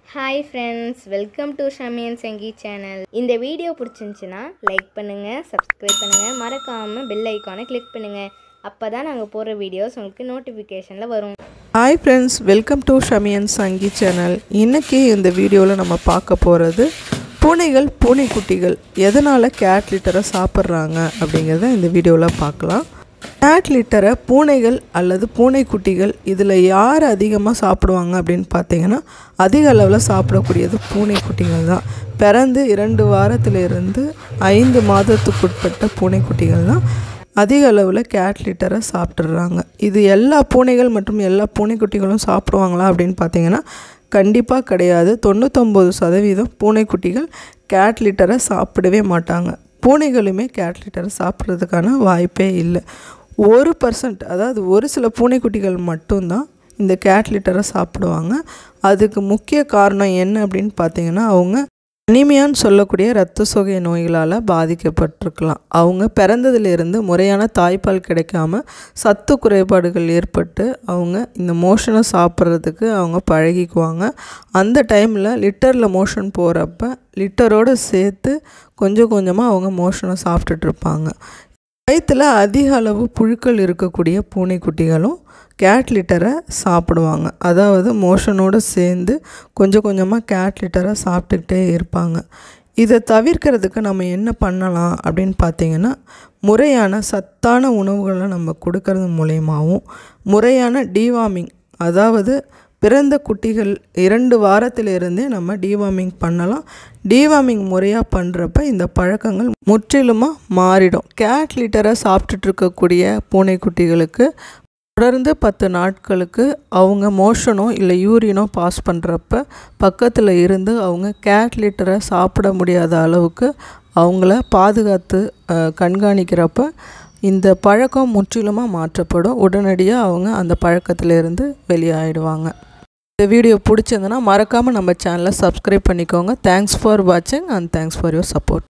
hi friends welcome to Shamiyan Sangi channel இந்த video பிடிச்சிருந்துச்சின்னா like பண்ணுங்கள் சப்ஸ்கிரைப் பண்ணுங்கள் மறக்காமல் பெல் ஐக்கானை கிளிக் பண்ணுங்கள் அப்போ தான் நாங்கள் போடுற வீடியோஸ் உங்களுக்கு நோட்டிஃபிகேஷனில் வரும் hi friends welcome to Shamiyan Sangi channel இன்றைக்கி இந்த வீடியோவில் நம்ம பார்க்க போகிறது பூனைகள் பூனைக்குட்டிகள் எதனால் கேட் லிட்டரை சாப்பிட்றாங்க அப்படிங்கிறத இந்த வீடியோவில் பார்க்கலாம் கேட் லிட்டரை பூனைகள் அல்லது பூனைக்குட்டிகள் இதில் யார் அதிகமாக சாப்பிடுவாங்க அப்படின்னு பார்த்தீங்கன்னா அதிக அளவில் சாப்பிடக்கூடியது பூனைக்குட்டிகள் தான் பிறந்து இரண்டு வாரத்திலிருந்து ஐந்து மாதத்துக்குட்பட்ட பூனைக்குட்டிகள் தான் அதிக அளவில் கேட் லிட்டரை சாப்பிட்றாங்க இது எல்லா பூனைகள் மற்றும் எல்லா பூனைக்குட்டிகளும் சாப்பிடுவாங்களா அப்படின்னு பார்த்தீங்கன்னா கண்டிப்பாக கிடையாது தொண்ணூத்தொம்பது சதவீதம் பூனைக்குட்டிகள் கேட் லிட்டரை சாப்பிடவே மாட்டாங்க பூனைகளுமே கேட் லிட்டரை சாப்பிட்றதுக்கான வாய்ப்பே இல்லை ஒரு பர்சன்ட் அதாவது ஒரு சில பூனைக்குட்டிகள் மட்டும்தான் இந்த கேட் லிட்டரை சாப்பிடுவாங்க அதுக்கு முக்கிய காரணம் என்ன அப்படின்னு பார்த்தீங்கன்னா அவங்க அனிமியான்னு சொல்லக்கூடிய இரத்த சோகை நோய்களால் பாதிக்கப்பட்டிருக்கலாம் அவங்க பிறந்ததிலிருந்து முறையான தாய்ப்பால் கிடைக்காம சத்து குறைபாடுகள் ஏற்பட்டு அவங்க இந்த மோஷனை சாப்பிட்றதுக்கு அவங்க பழகிக்குவாங்க அந்த டைமில் லிட்டரில் மோஷன் போகிறப்ப லிட்டரோடு சேர்த்து கொஞ்சம் கொஞ்சமாக அவங்க மோஷனை சாப்பிட்டுட்டு இருப்பாங்க வயிற்றில் அதிக அளவு புழுக்கள் இருக்கக்கூடிய பூனைக்குட்டிகளும் கேட் லிட்டரை சாப்பிடுவாங்க அதாவது மோஷனோடு சேர்ந்து கொஞ்சம் கொஞ்சமாக கேட் லிட்டரை சாப்பிட்டுக்கிட்டே இருப்பாங்க இதை தவிர்க்கிறதுக்கு நம்ம என்ன பண்ணலாம் அப்படின்னு பார்த்தீங்கன்னா முறையான சத்தான உணவுகளை நம்ம கொடுக்கறது மூலயமாவும் முறையான டீவார்மிங் அதாவது பிறந்த குட்டிகள் இரண்டு வாரத்திலிருந்தே நம்ம டீவார்மிங் பண்ணலாம் டீவார்மிங் முறையாக பண்ணுறப்ப இந்த பழக்கங்கள் முற்றிலுமாக மாறிடும் கேட் லிட்டரை சாப்பிட்டுட்டு இருக்கக்கூடிய பூனைக்குட்டிகளுக்கு தொடர்ந்து பத்து நாட்களுக்கு அவங்க மோஷனோ இல்லை யூரினோ பாஸ் பண்ணுறப்ப பக்கத்தில் இருந்து அவங்க கேட் லிட்டரை சாப்பிட முடியாத அளவுக்கு அவங்கள பாதுகாத்து கண்காணிக்கிறப்ப இந்த பழக்கம் முற்றிலுமாக மாற்றப்படும் உடனடியாக அவங்க அந்த பழக்கத்திலிருந்து வெளியாகிடுவாங்க இந்த வீடியோ பிடிச்சிருந்தனா மறக்காமல் நம்ம சேனலை சப்ஸ்கிரைப் பண்ணிக்கோங்க தேங்க்ஸ் ஃபார் வாட்சிங் and thanks for your support